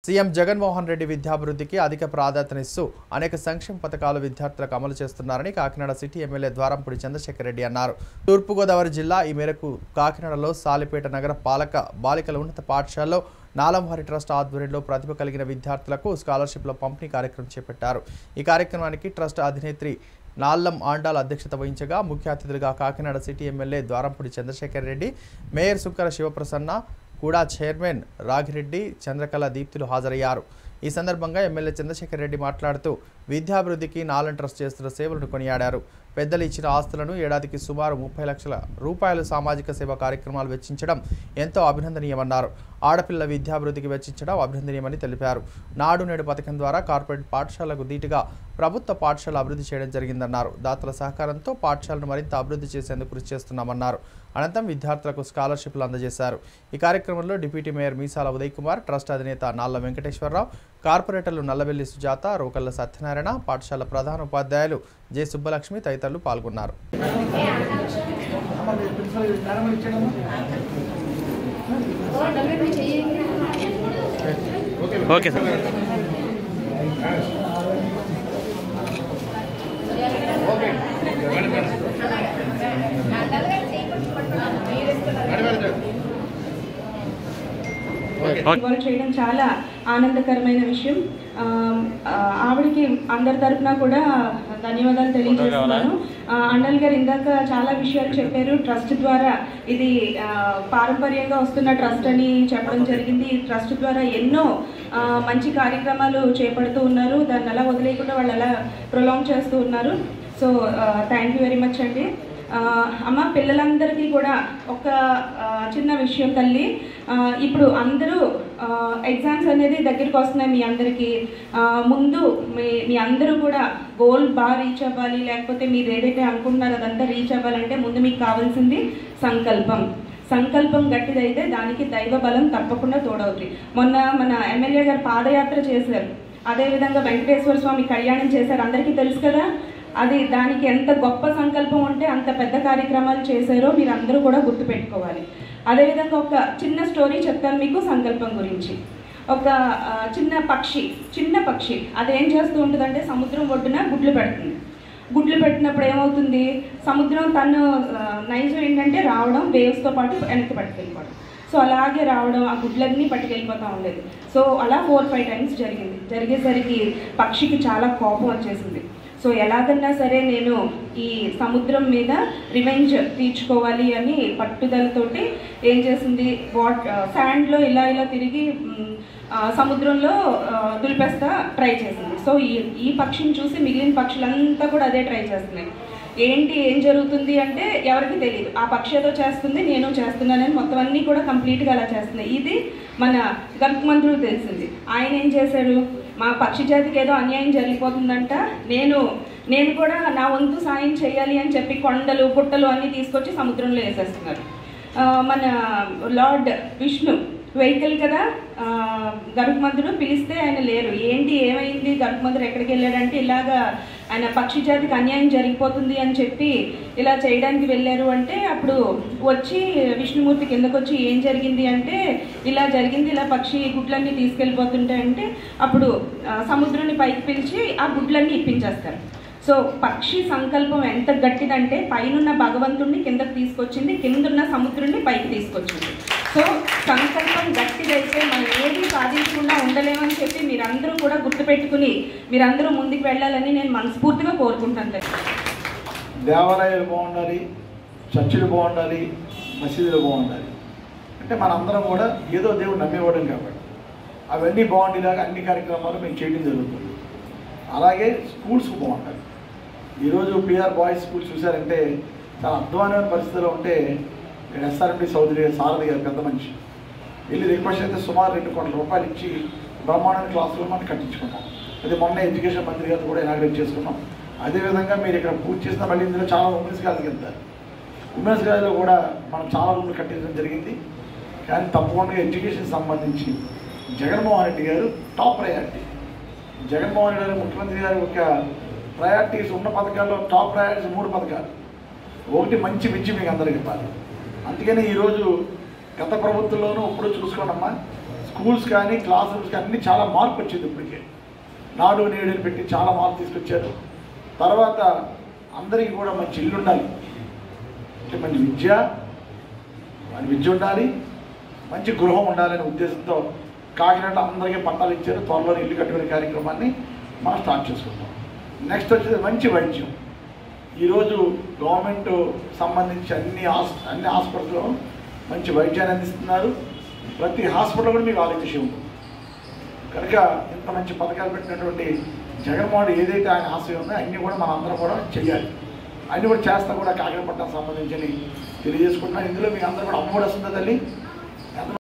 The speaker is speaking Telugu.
సీఎం జగన్మోహన్ రెడ్డి విద్యాభివృద్ధికి అధిక ప్రాధాన్యతనిస్తూ అనేక సంక్షేమ పథకాలు విద్యార్థులకు అమలు చేస్తున్నారని కాకినాడ సిటీ ఎమ్మెల్యే ద్వారంపూడి చంద్రశేఖర్ రెడ్డి అన్నారు తూర్పుగోదావరి జిల్లా ఈ మేరకు కాకినాడలో సాలిపేట నగర పాలక బాలికల ఉన్నత పాఠశాలలో నాలంవారి ట్రస్ట్ ఆధ్వర్యంలో ప్రతిభ కలిగిన విద్యార్థులకు స్కాలర్షిప్ల పంపిణీ కార్యక్రమం చేపట్టారు ఈ కార్యక్రమానికి ట్రస్ట్ అధినేత్రి నాల్లం ఆండాల్ అధ్యక్షత వహించగా ముఖ్య అతిథులుగా Kakinada city MLA Dwarampudi Chandrasekhar Reddy mayor Sunkara Sivaprasanna కూడా చైర్మన్ రాగిరెడ్డి చంద్రకళ దీప్తులు హాజరయ్యారు ఈ సందర్భంగా ఎమ్మెల్యే చంద్రశేఖర్ రెడ్డి మాట్లాడుతూ విద్యాభివృద్ధికి నాలన్ ట్రస్ట్ చేస్తున్న సేవలను కొనియాడారు పెద్దలు ఇచ్చిన ఆస్తులను ఏడాదికి సుమారు ముప్పై లక్షల రూపాయలు సామాజిక సేవా కార్యక్రమాలు వెచ్చించడం ఎంతో అభినందనీయమన్నారు ఆడపిల్లల విద్యాభివృద్ధికి వెచ్చించడం అభినందనీయమని తెలిపారు నాడు నేడు పథకం ద్వారా కార్పొరేట్ పాఠశాలకు ధీటుగా ప్రభుత్వ పాఠశాల అభివృద్ధి చేయడం జరిగిందన్నారు దాతల సహకారంతో పాఠశాలను మరింత అభివృద్ధి చేసేందుకు కృషి చేస్తున్నామన్నారు అనంతరం విద్యార్థులకు స్కాలర్షిప్లు అందజేశారు ఈ కార్యక్రమంలో deputy mayor Meesala Uday Kumar trust అధినేత నాల్ల వెంకటేశ్వరరావు కార్పొరేటర్లు నల్లవెల్లి సుజాత రోకల్ల సత్యనారాయణ పాఠశాల ప్రధాన ఉపాధ్యాయులు జె సుబ్బలక్ష్మి తదితరులు పాల్గొన్నారు ఓకే సార్ ఇవాళ చేయడం చాలా ఆనందకరమైన విషయం ఆ, ఆ, ఆవిడకి అందరి తరపున కూడా ధన్యవాదాలు తెలియజేస్తున్నాను ఆ, అండల్ గారు ఇందాక చాలా విషయాలు చెప్పారు ట్రస్ట్ ద్వారా ఇది ఆ, పారంపర్యంగా వస్తున్న ట్రస్ట్ అని చెప్పడం జరిగింది ఈ ట్రస్ట్ ద్వారా ఎన్నో ఆ, మంచి కార్యక్రమాలు చేపడుతూ ఉన్నారు దాన్ని అలా వదిలేయకుండా వాళ్ళు అలా ప్రొలాంగ్ చేస్తూ ఉన్నారు so thank you very much అండి ఆ, అమ్మ పిల్లలందరికీ కూడా ఒక ఆ, చిన్న విషయం తల్లి ఆ, ఇప్పుడు అందరూ ఎగ్జామ్స్ అనేది దగ్గరికి వస్తున్నాయి మీ అందరికీ ఆ, ముందు మీ మీ అందరూ కూడా గోల్ బాగా రీచ్ అవ్వాలి లేకపోతే మీరు ఏదైతే అనుకుంటున్నారో అదంతా రీచ్ అవ్వాలంటే ముందు మీకు కావాల్సింది సంకల్పం సంకల్పం గట్టిదైతే దానికి దైవ బలం తప్పకుండా తోడవుతుంది మొన్న మన ఎమ్మెల్యే గారు పాదయాత్ర చేశారు అదేవిధంగా వెంకటేశ్వర స్వామి కళ్యాణం చేశారు అందరికీ తెలుసు కదా అది దానికి ఎంత గొప్ప సంకల్పం ఉంటే అంత పెద్ద కార్యక్రమాలు చేశారో మీరు అందరూ కూడా గుర్తుపెట్టుకోవాలి అదేవిధంగా ఒక చిన్న స్టోరీ చెప్తాను మీకు సంకల్పం గురించి ఒక ఆ, చిన్న పక్షి చిన్న పక్షి అది ఏం చేస్తూ ఉంటుందంటే సముద్రం ఒడ్డున గుడ్లు పెడుతుంది గుడ్లు పెట్టినప్పుడు ఏమవుతుంది సముద్రం తను ఆ, నైజం ఏంటంటే రావడం వేవ్స్తో పాటు వెనక్కి పట్టుకెళ్ళిపోవడం సో అలాగే రావడం ఆ గుడ్లన్నీ పట్టుకెళ్ళిపోతూ ఉండేది సో అలా ఫోర్ ఫైవ్ టైమ్స్ జరిగింది జరిగేసరికి పక్షికి చాలా కోపం వచ్చేసింది సో ఎలాగన్నా సరే నేను ఈ సముద్రం మీద రివెంజ్ తీర్చుకోవాలి అని పట్టుదలతోటి ఏం చేసింది వాట్ శాండ్లో ఇలా ఇలా తిరిగి మ్, ఆ, సముద్రంలో ఆ, దులిపేస్తా ట్రై చేసింది సో ఈ ఈ పక్షిని చూసి మిగిలిన పక్షులంతా కూడా అదే ట్రై చేస్తున్నాయి ఏంటి ఏం జరుగుతుంది అంటే ఎవరికి తెలియదు ఆ పక్షి ఏదో చేస్తుంది నేను చేస్తున్నానని మొత్తం అన్నీ కూడా కంప్లీట్గా అలా చేస్తున్నాయి ఇది మన గర్భమంత్రుడు తెలిసింది ఆయన ఏం చేశాడు మా పక్షి జాతికి ఏదో అన్యాయం జరిగిపోతుందంట నేను నేను కూడా నా వంతు సాయం చేయాలి అని చెప్పి కొండలు పుట్టలు అన్నీ తీసుకొచ్చి సముద్రంలో వేసేస్తున్నారు ఆ, మన లార్డ్ విష్ణు వెహికల్ కదా ఆ, గరుత్మంతుడు పిలిస్తే ఆయన లేరు ఏంటి ఏమైంది గరుత్మంతుడు ఎక్కడికి వెళ్ళాడంటే ఇలాగా ఆయన పక్షి జాతికి అన్యాయం జరిగిపోతుంది అని చెప్పి ఇలా చేయడానికి వెళ్ళారు అంటే అప్పుడు వచ్చి విష్ణుమూర్తి కిందకు వచ్చి ఏం జరిగింది అంటే ఇలా జరిగింది ఇలా పక్షి గుడ్లన్నీ తీసుకెళ్ళిపోతుంటే అంటే అప్పుడు ఆ, సముద్రుని పైకి పిలిచి ఆ గుడ్లన్నీ ఇప్పించేస్తారు సో పక్షి సంకల్పం ఎంత గట్టిదంటే పైనున్న భగవంతుడిని కిందకి తీసుకొచ్చింది కిందున్న సముద్రుడిని పైకి తీసుకొచ్చింది సో సంకల్పం గట్టిదైతే మనం ఏది సాధించకుండా ఉండలేమని చెప్పి మీరందరూ కూడా గుర్తుపెట్టుకుని మీరందరూ ముందుకు వెళ్ళాలని నేను మనస్ఫూర్తిగా కోరుకుంటాను దేవాలయాలు బాగుండాలి చర్చిలు బాగుండాలి మసీదులు బాగుండాలి అంటే మనందరం కూడా ఏదో దేవుడు నమ్మేవాడం కాబట్టి అవన్నీ బాగుండేలాగా అన్ని కార్యక్రమాలు మేము చేయడం జరుగుతుంది అలాగే స్కూల్స్ బాగుంటాయి ఈరోజు పిఆర్ బాయ్స్ స్కూల్ చూశారంటే చాలా అధ్వానమైన పరిస్థితిలో ఉంటే నేను ఎస్ఆర్ఎండి చౌదరి సారథి గారు పెద్ద మనిషి వెళ్ళి రిక్వెస్ట్ అయితే సుమారు రెండు కోట్ల రూపాయలు ఇచ్చి బ్రహ్మాండమైన క్లాస్ రూమ్ అని కట్టించుకున్నాం అది మొన్న ఎడ్యుకేషన్ మంత్రి గారు కూడా ఇనాగ్రేట్ చేసుకున్నాం అదేవిధంగా మీరు ఇక్కడ పూర్తి చేసిన మళ్ళీ ఇందులో చాలా ఉమెన్స్ కాలేజ్కి వెళ్తారు ఉమెన్స్ కాలేజ్లో కూడా మనం చాలా రూమ్లు కట్టించడం జరిగింది కానీ తప్పకుండా ఎడ్యుకేషన్ సంబంధించి జగన్మోహన్ రెడ్డి గారు టాప్ ప్రయారిటీ జగన్మోహన్ రెడ్డి గారు ముఖ్యమంత్రి గారి యొక్క ప్రయారిటీస్ ఉన్న పథకాల్లో టాప్ ప్రయారిటీస్ మూడు పథకాలు ఒకటి మంచి విద్య మీకు అందరికీ ఇవ్వాలి అందుకని ఈరోజు గత ప్రభుత్వంలోనూ ఇప్పుడు చూసుకోండమ్మా స్కూల్స్ కానీ క్లాస్ రూమ్స్ కానీ అన్నీ చాలా మార్పు వచ్చింది ఇప్పటికే నాడు నేడు అని పెట్టి చాలా మార్పు తీసుకొచ్చారు తర్వాత అందరికీ కూడా మంచి ఇల్లు ఉండాలి అంటే మంచి విద్య మంచి విద్య ఉండాలి మంచి గృహం ఉండాలనే ఉద్దేశంతో కాకినాడ అందరికీ పట్టాలు ఇచ్చారు త్వరలో ఇల్లు కట్టుకునే కార్యక్రమాన్ని మనం స్టార్ట్ చేసుకుంటాం నెక్స్ట్ వచ్చేది మంచి వైద్యం ఈరోజు గవర్నమెంట్ సంబంధించి అన్ని హాస్ అన్ని హాస్పిటల్లో మంచి వైద్యాన్ని అందిస్తున్నారు ప్రతి హాస్పిటల్ కూడా మీకు ఆరోగ్యశ్రీ ఉంటుంది కనుక ఇంత మంచి పథకాలు పెట్టినటువంటి జగన్మోహన్ రెడ్డి ఏదైతే ఆయన ఆశయం ఉందో అన్నీ కూడా మన అందరం కూడా చేయాలి అన్నీ కూడా చేస్తా కూడా కాకినాడ పట్టణం సంబంధించి తెలియజేసుకుంటున్నాను ఇందులో మీకు అందరూ కూడా అమ్మఒడి వస్తుందా తల్లి